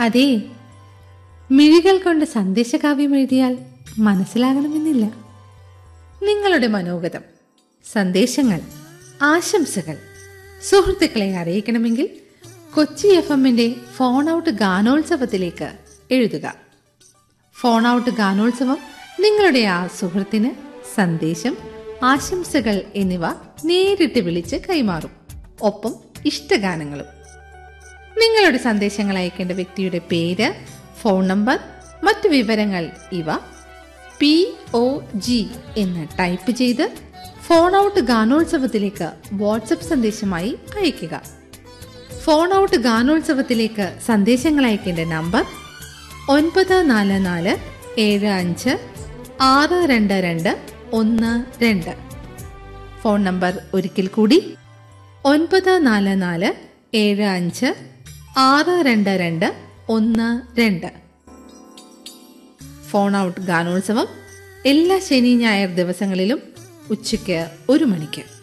അതെ മിഴികൾ കൊണ്ട് സന്ദേശകാവ്യം എഴുതിയാൽ മനസ്സിലാകണമെന്നില്ല നിങ്ങളുടെ മനോഗതം സന്ദേശങ്ങൾ ആശംസകൾ സുഹൃത്തുക്കളെ അറിയിക്കണമെങ്കിൽ കൊച്ചി എഫ് എമ്മിന്റെ ഫോൺ ഔട്ട് ഗാനോത്സവത്തിലേക്ക് എഴുതുക ഫോൺ ഔട്ട് ഗാനോത്സവം നിങ്ങളുടെ ആ സുഹൃത്തിന് സന്ദേശം ആശംസകൾ എന്നിവ നേരിട്ട് വിളിച്ച് കൈമാറും ഒപ്പം ഇഷ്ടഗാനങ്ങളും നിങ്ങളുടെ സന്ദേശങ്ങൾ അയക്കേണ്ട വ്യക്തിയുടെ പേര് ഫോൺ നമ്പർ മറ്റു വിവരങ്ങൾ ഇവ പി ഒ ജി എന്ന് ടൈപ്പ് ചെയ്ത് ഫോൺ ഔട്ട് ഗാനോത്സവത്തിലേക്ക് വാട്സപ്പ് സന്ദേശമായി അയയ്ക്കുക ഫോൺ ഔട്ട് ഗാനോത്സവത്തിലേക്ക് സന്ദേശങ്ങൾ അയക്കേണ്ട നമ്പർ ഒൻപത് നാല് നാല് ഏഴ് അഞ്ച് ആറ് രണ്ട് രണ്ട് ഒന്ന് രണ്ട് ഫോൺ നമ്പർ ഒരിക്കൽ കൂടി ഒൻപത് നാല് നാല് ഏഴ് അഞ്ച് ആറ് രണ്ട് രണ്ട് ഒന്ന് രണ്ട് ഫോൺ ഔട്ട് ഗാനോത്സവം എല്ലാ ശനി ഞായർ ദിവസങ്ങളിലും ഉച്ചയ്ക്ക് ഒരു മണിക്ക്